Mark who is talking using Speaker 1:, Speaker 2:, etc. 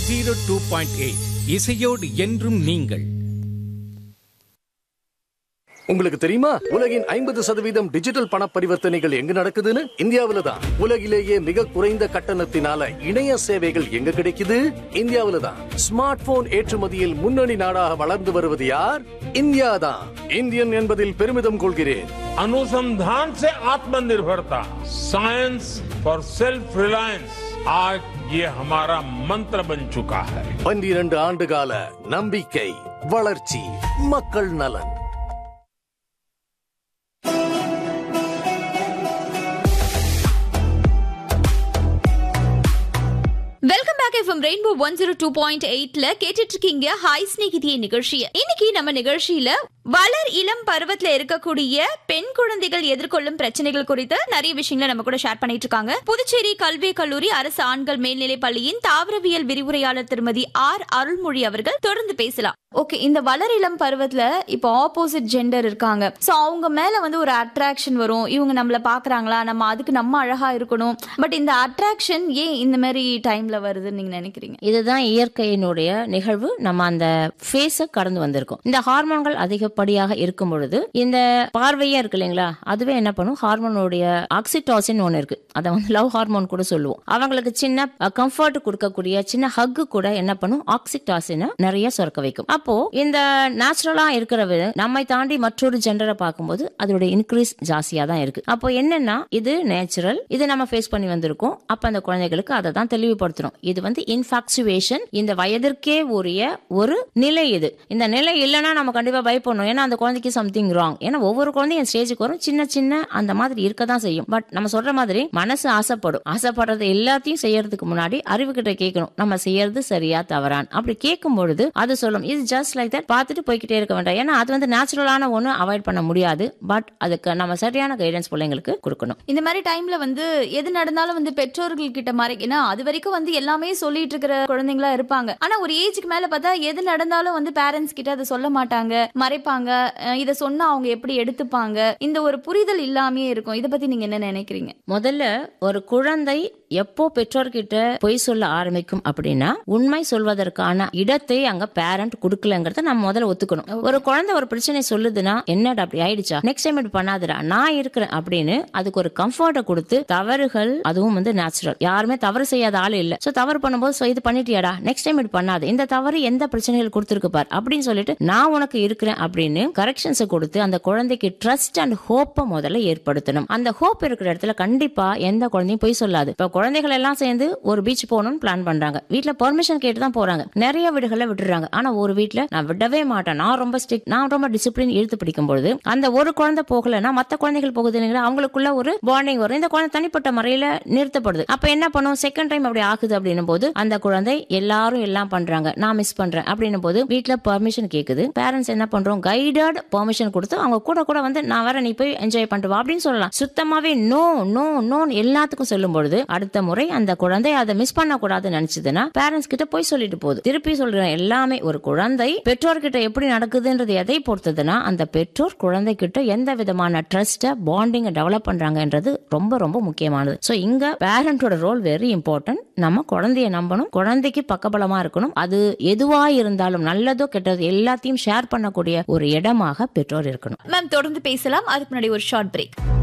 Speaker 1: zero two point eight இசையோடு என்றும் நீங்கள்
Speaker 2: உங்களுக்கு தெரியுமா உலகின் ஐம்பது சதவீதம் டிஜிட்டல் பண பரிவர்த்தனைகள் எங்க நடக்குதுன்னு இந்தியாவில தான் உலகிலேயே மிக குறைந்த கட்டணத்தினால இணைய சேவைகள் எங்க கிடைக்குது இந்தியாவில தான் ஸ்மார்ட் போன் ஏற்றுமதியில் முன்னணி நாடாக வளர்ந்து வருவது யார் இந்தியா தான் இந்தியன் என்பதில் பெருமிதம் கொள்கிறேன்
Speaker 3: अनुसंधान से आत्मनिर्भरता साइंस फॉर सेल्फ रिलायंस आज ये हमारा मंत्र बन चुका है
Speaker 2: பன்னிரண்டு ஆண்டு கால நம்பிக்கை வளர்ச்சி மக்கள் நலன்
Speaker 4: welcome back FM Rainbow one zero two point எயிட்ல கேட்டுட்டு இருக்கீங்க ஹாய் ஸ்நேகிதிய நிகழ்ச்சியை இன்னைக்கு நம்ம நிகழ்ச்சியில வளர் இளம் பருவத்துல இருக்கக்கூடிய பெண் குழந்தைகள் எதிர்கொள்ளும் பிரச்சனைகள் குறித்து நிறைய விஷயங்களை நம்ம கூட ஷேர் பண்ணிட்டு இருக்காங்க புதுச்சேரி கல்வி கல்லூரி அரசு ஆண்கள் மேல்நிலைப் பள்ளியின் தாவரவியல் விரிவுரையாளர் திருமதி ஆர் அருள்மொழி அவர்கள் தொடர்ந்து பேசலாம் ஓகே இந்த வளர் இளம் பருவத்துல இப்போ ஆப்போசிட் ஜெண்டர் இருக்காங்க சோ அவங்க மேல வந்து ஒரு அட்ராக்ஷன் வரும் இவங்க நம்மள பாக்குறாங்களா நம்ம அதுக்கு நம்ம அழகா இருக்கணும் பட் இந்த அட்ராக்ஷன் ஏன் இந்த மாதிரி டைம்ல வருதுன்னு நீங்க நினைக்கிறீங்க
Speaker 5: இதுதான் இயற்கையினுடைய நிகழ்வு நம்ம அந்த ஃபேஸ கடந்து வந்திருக்கோம் இந்த ஹார்மோன்கள் அதிகப்படியாக இருக்கும் பொழுது இந்த பார்வையே இருக்கு இல்லைங்களா அதுவே என்ன பண்ணும் ஹார்மோனுடைய ஆக்சிடாசின் ஒன்று இருக்கு அதை வந்து லவ் ஹார்மோன் கூட சொல்லுவோம் அவங்களுக்கு சின்ன கம்ஃபர்ட் கொடுக்கக்கூடிய சின்ன ஹக்கு கூட என்ன பண்ணும் ஆக்சிடாசினை நிறைய சுரக்க வைக்கும் அப்போ இந்த நேச்சுரலா இருக்கிறது நம்மை தாண்டி மற்றொரு ஜெண்டரை பார்க்கும்போது அதோட இன்க்ரீஸ் ஜாஸ்தியா தான் இருக்கு அப்போ என்னன்னா இது நேச்சுரல் இது நம்ம ஃபேஸ் பண்ணி வந்திருக்கோம் அப்ப அந்த குழந்தைகளுக்கு அதை தான் தெளிவுபடுத்துறோம் இது வந்து இன்ஃபாக்சுவேஷன் இந்த வயதிற்கே உரிய ஒரு நிலை இது இந்த நிலை இல்லைன்னா நம்ம கண்டிப்பா பயப்படணும் ஏன்னா அந்த குழந்தைக்கு சம்திங் ராங் ஏன்னா ஒவ்வொரு குழந்தையும் ஸ்டேஜுக்கு வரும் சின்ன சின்ன அந்த மாதிரி இருக்க தான் செய்யும் பட் நம்ம சொல்ற மாதிரி மனசு ஆசைப்படும் ஆசைப்படுறது எல்லாத்தையும் செய்யறதுக்கு முன்னாடி அறிவு கிட்ட கேட்கணும் நம்ம செய்யறது சரியா தவறான் அப்படி கேட்கும் பொழுது அது சொல்லும் இது ஜஸ்ட் லைக் தட் பார்த்துட்டு போய்கிட்டே இருக்க வேண்டாம் ஏன்னா அது வந்து நேச்சுரலான ஒன்று அவாய்ட் பண்ண முடியாது பட் அதுக்கு நம்ம சரியான கைடன்ஸ் பிள்ளைங்களுக்கு கொடுக்கணும்
Speaker 4: இந்த மாதிரி டைம்ல வந்து எது நடந்தாலும் வந்து பெற்றோர்கள் கிட்ட மறை ஏன்னா அது வரைக்கும் வந்து எல்லாமே சொல்லிட்டு இருக்கிற குழந்தைங்களா இருப்பாங்க ஆனா ஒரு ஏஜுக்கு மேல பார்த்தா எது நடந்தாலும் வந்து பேரண்ட்ஸ் கிட்ட அதை சொல்ல மாட்டாங்க மறைப்பாங்க அஹ் இத சொன்னா அவங்க எப்படி எடுத்துப்பாங்க இந்த ஒரு புரிதல் இல்லாமயே இருக்கும் இத பத்தி நீங்க என்ன நினைக்கிறீங்க
Speaker 5: முதல்ல ஒரு குழந்தை எப்போ பெற்றோர்கிட்ட பொய் சொல்ல ஆரம்பிக்கும் அப்படின்னா உண்மை சொல்வதற்கான இடத்தை அங்க பேரண்ட் கொடுக்கலங்கிறத நம்ம முதல்ல ஒத்துக்கணும் ஒரு குழந்தை ஒரு பிரச்சனை சொல்லுதுன்னா என்னடா அப்படி ஆயிடுச்சா நெக்ஸ்ட் டைம் இப்படி பண்ணாதடா நான் இருக்கிறேன் அப்படின்னு அதுக்கு ஒரு கம்ஃபர்ட்டை கொடுத்து தவறுகள் அதுவும் வந்து நேச்சுரல் யாருமே தவறு செய்யாத ஆள் இல்ல சோ தவறு பண்ணும்போது "So, இது பண்ணிட்டியாடா நெக்ஸ்ட் டைம் இப்படி பண்ணாது இந்த தவறு எந்த பிரச்சனைகள் கொடுத்துருக்கு பார் அப்படின்னு சொல்லிட்டு நான் உனக்கு இருக்கிறேன் அப்படின்னு கரெக்ஷன்ஸ் கொடுத்து அந்த குழந்தைக்கு ட்ரஸ்ட் அண்ட் ஹோப்பை முதல்ல ஏற்படுத்தணும் அந்த ஹோப் இருக்கிற இடத்துல கண்டிப்பா எந்த குழந்தையும் போய் சொல்லாது இப்ப குழந்தைகள் எல்லாம் சேர்ந்து ஒரு பீச் போகணும்னு பிளான் பண்றாங்க வீட்ல பெர்மிஷன் கேட்டு தான் போறாங்க நிறைய வீடுகள்ல விட்டுறாங்க ஆனா ஒரு வீட்ல நான் விடவே மாட்டேன் நான் ரொம்ப ஸ்ட்ரிக்ட் நான் ரொம்ப டிசிப்ளின் இழுத்து பிடிக்கும் பொழுது அந்த ஒரு குழந்தை போகலன்னா மத்த குழந்தைகள் போகுது இல்லைங்களா அவங்களுக்குள்ள ஒரு பாண்டிங் வரும் இந்த குழந்தை தனிப்பட்ட முறையில நிறுத்தப்படுது அப்ப என்ன பண்ணும் செகண்ட் டைம் அப்படி ஆகுது அப்படின்னும் போது அந்த குழந்தை எல்லாரும் எல்லாம் பண்றாங்க நான் மிஸ் பண்றேன் அப்படின்னும் போது வீட்ல பெர்மிஷன் கேக்குது பேரண்ட்ஸ் என்ன பண்றோம் கைடட் பெர்மிஷன் கொடுத்து அவங்க கூட கூட வந்து நான் வர நீ போய் என்ஜாய் பண்ணிட்டு வா அப்படின்னு சொல்லலாம் சுத்தமாவே நோ நோ நோ எல்லாத்துக்கும் சொல்லும் பொழுது அடுத்த முறை அந்த குழந்தை அதை மிஸ் பண்ண கூடாதுன்னு நினைச்சதுன்னா பேரண்ட்ஸ் கிட்ட போய் சொல்லிட்டு போகுது திருப்பி சொல்றேன் எல்லாமே ஒரு குழந்தை பெற்றோர்கிட்ட எப்படி நடக்குதுன்றது எதை பொறுத்ததுன்னா அந்த பெற்றோர் குழந்தை கிட்ட எந்த விதமான ட்ரஸ்ட பாண்டிங் டெவலப் பண்றாங்கன்றது ரொம்ப ரொம்ப முக்கியமானது சோ இங்க பேரண்டோட ரோல் வெரி இம்பார்ட்டன்ட் நம்ம குழந்தைய நம்பணும் குழந்தைக்கு பக்கபலமா இருக்கணும் அது எதுவா இருந்தாலும் நல்லதோ கெட்டதோ எல்லாத்தையும் ஷேர் பண்ணக்கூடிய ஒரு இடமாக பெற்றோர் இருக்கணும்
Speaker 4: மேம் தொடர்ந்து பேசலாம் அதுக்கு முன்னாடி ஒரு ஷார்ட் பிரேக்